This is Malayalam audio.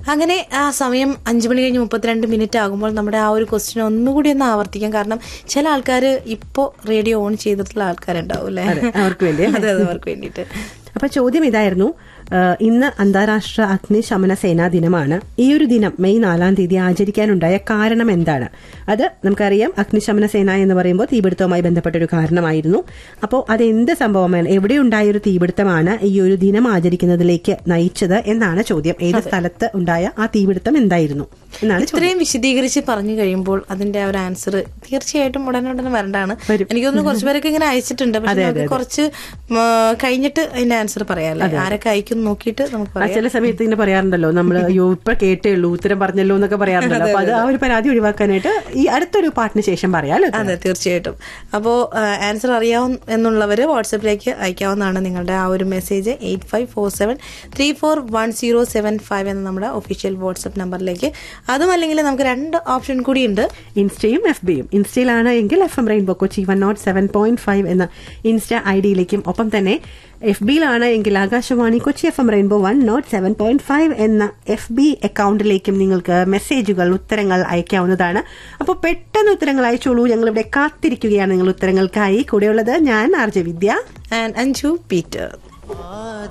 അങ്ങനെ ആ സമയം അഞ്ചു മണി കഴിഞ്ഞ് മുപ്പത്തിരണ്ട് മിനിറ്റ് ആകുമ്പോൾ നമ്മുടെ ആ ഒരു ക്വസ്റ്റ്യൻ ഒന്നുകൂടി ഒന്ന് ആവർത്തിക്കാം കാരണം ചില ആൾക്കാർ ഇപ്പോൾ റേഡിയോ ഓൺ ചെയ്തിട്ടുള്ള ആൾക്കാരുണ്ടാവും അല്ലേ അതെ, അവർക്ക് വേണ്ടി അല്ലേ? അതെ അതെ അവർക്ക് വേണ്ടിയിട്ട് അപ്പൊ ചോദ്യം ഇതായിരുന്നു ആ, ഇന്ന് അന്താരാഷ്ട്ര അഗ്നിശമന സേനാ ദിനമാണ് ഈ ഒരു ദിനം മെയ് നാലാം തീയതി ആചരിക്കാനുണ്ടായ കാരണം എന്താണ് അത് നമുക്കറിയാം അഗ്നിശമന സേന എന്ന് പറയുമ്പോൾ തീപിടുത്തവുമായി ബന്ധപ്പെട്ട ഒരു കാരണമായിരുന്നു അപ്പോൾ അത് എന്ത് സംഭവമാണ് എവിടെ ഉണ്ടായ ഒരു തീപിടുത്തമാണ് ഈ ഒരു ദിനം ആചരിക്കുന്നതിലേക്ക് നയിച്ചത് എന്നാണ് ചോദ്യം ഏത് സ്ഥലത്ത് ഉണ്ടായ ആ തീപിടുത്തം എന്തായിരുന്നു എന്നാണ് ചോദ്യം ഇത്രയും വിശദീകരിച്ച് പറഞ്ഞു കഴിയുമ്പോൾ അതിന്റെ ആ ഒരു ആൻസർ തീർച്ചയായിട്ടും ഉടനെ ഉടനെ വരണ്ടാണ് എനിക്ക് തോന്നുന്നു കുറച്ച് പേരൊക്കെ ഇങ്ങനെ അയച്ചിട്ടുണ്ട് പക്ഷെ നമുക്ക് കുറച്ച് ഉം, കഴിഞ്ഞിട്ട് അതിന്റെ ആൻസർ പറയാല്ലേ ആരൊക്കെ അയക്കും നോക്കിയിട്ട് നമുക്ക് ആ പറയാം ചില സമയത്ത് ഇങ്ങനെ പറയാറുണ്ടല്ലോ നമ്മൾ അയ്യോ ഇപ്പൊ കേട്ടേ ഉള്ളൂ ഉത്തരം പറഞ്ഞല്ലോ എന്നൊക്കെ പറയാറുണ്ടല്ലോ അപ്പൊ അത് ആ ഒരു പരാതി ഒഴിവാക്കാനായിട്ട് ഈ അടുത്തൊരു പാട്ടിന് ശേഷം പറയാലോ അതെ തീർച്ചയായിട്ടും അപ്പോൾ ആൻസർ അറിയാവും എന്നുള്ളവർ വാട്സപ്പിലേക്ക് അയക്കാവുന്നതാണ് നിങ്ങളുടെ ആ ഒരു message eight five four seven three four one zero seven five എന്ന നമ്മുടെ ഒഫീഷ്യൽ വാട്സപ്പ് നമ്പറിലേക്ക് അതും അല്ലെങ്കിൽ നമുക്ക് രണ്ട് ഓപ്ഷൻ കൂടിയുണ്ട് ഇൻസ്റ്റയും എഫ് ബിയും ഇൻസ്റ്റയിലാണ് എങ്കിൽ F M rainbow Kochi one nought seven point five എന്ന ഇൻസ്റ്റ ഐ ഡിയിലേക്കും ഒപ്പം തന്നെ എഫ് ബിയിലാണ് എങ്കിൽ Akashvani Kochi F M rainbow one nought seven point five എന്ന എഫ് ബി അക്കൗണ്ടിലേക്കും നിങ്ങൾക്ക് മെസ്സേജുകൾ ഉത്തരങ്ങൾ അയക്കാവുന്നതാണ് അപ്പോൾ പെട്ടെന്ന് ഉത്തരങ്ങൾ അയച്ചോളൂ ഞങ്ങൾ ഇവിടെ കാത്തിരിക്കുകയാണ് നിങ്ങൾ ഉത്തരങ്ങൾക്കായി കൂടെയുള്ളത് ഞാൻ R J Vidya and Anju Peter